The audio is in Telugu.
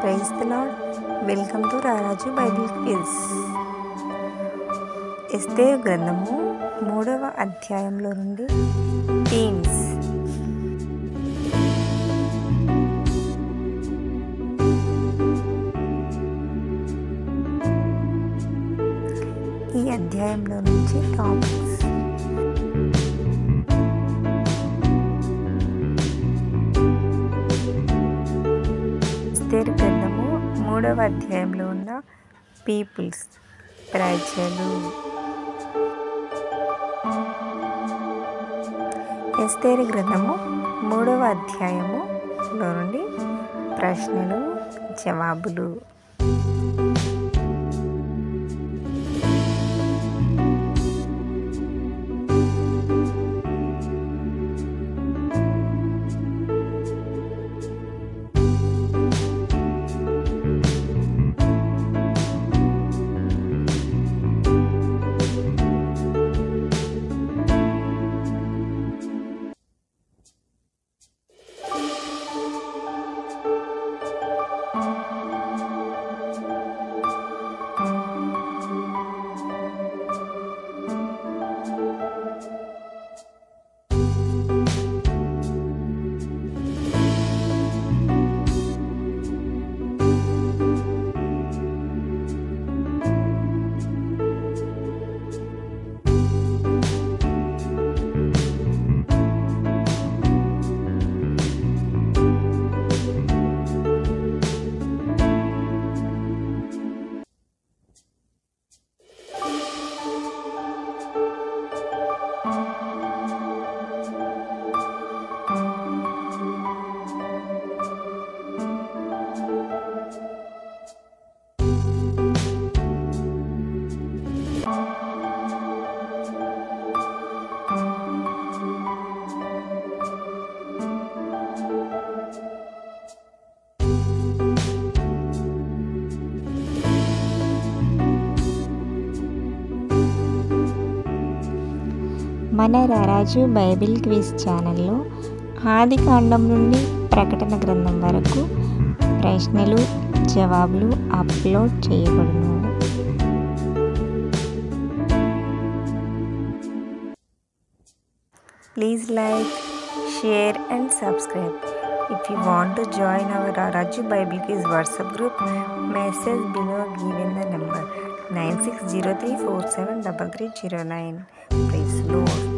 praise the Lord welcome to Raraju Bible quiz Esther గ్రంథము మూడవ అధ్యాయంలో నుండి థీమ్స్ ఈ అధ్యాయంలో నుంచి టాపిక్స్ ఎస్తేర్ గ్రంథము మూడవ అధ్యాయంలో ఉన్న పీపుల్స్ ప్రజలు ఎస్తేర్ గ్రంథము మూడవ అధ్యాయములో నుండి ప్రశ్నలు జవాబులు మన రారాజు బైబిల్ క్విజ్ ఛానల్లో ఆది కాండం నుండి ప్రకటన గ్రంథం వరకు ప్రశ్నలు జవాబులు అప్లోడ్ చేయబడును please like share and subscribe if you want to join our Raraju Bible quiz WhatsApp group message below given the number nine six zero three four seven double three zero nine please load